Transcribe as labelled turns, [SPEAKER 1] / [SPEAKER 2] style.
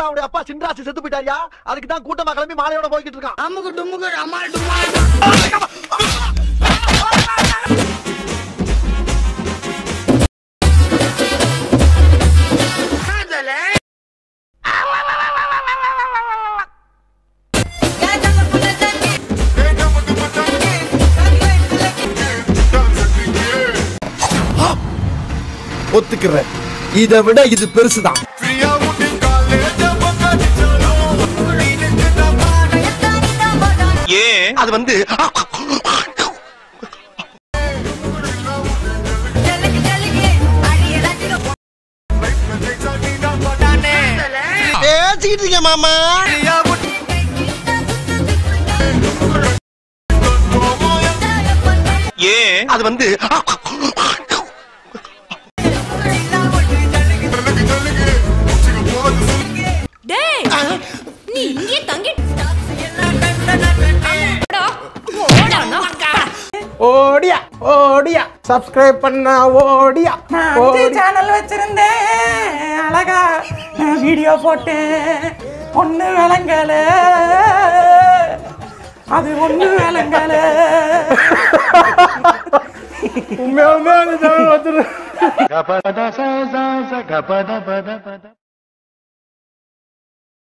[SPEAKER 1] அவனுடைய அப்பா சின்ராசு செத்து போயிட்டாரியா அதுக்கு தான் கூட்டமா கிளம்பி மாலையோட போய்கிட்டு இருக்கான்
[SPEAKER 2] அமுக்கு டுமுக்கு அம்மாள் டுமாள்
[SPEAKER 1] ஒத்துக்கிறேன் இதை விட இது பெருசுதான்
[SPEAKER 3] ஏன்
[SPEAKER 1] அது வந்து பேசிக்கிட்டு இருக்கேன் மாமா
[SPEAKER 3] ஏன்
[SPEAKER 1] அது வந்து
[SPEAKER 4] டேய் நீ இங்கே தங்கி அடா, ஓடானா?
[SPEAKER 5] ஓடியா ஓடியா சப்ஸ்கிரைப் பண்ண ஓடியா சேனல் வச்சிருந்தேன் அழகா வீடியோ போட்டேன் ஒண்ணு விளங்கல அது ஒண்ணு விளங்கல உண்மையாலுமே அந்த சேனல் வச்சிருந்தேன்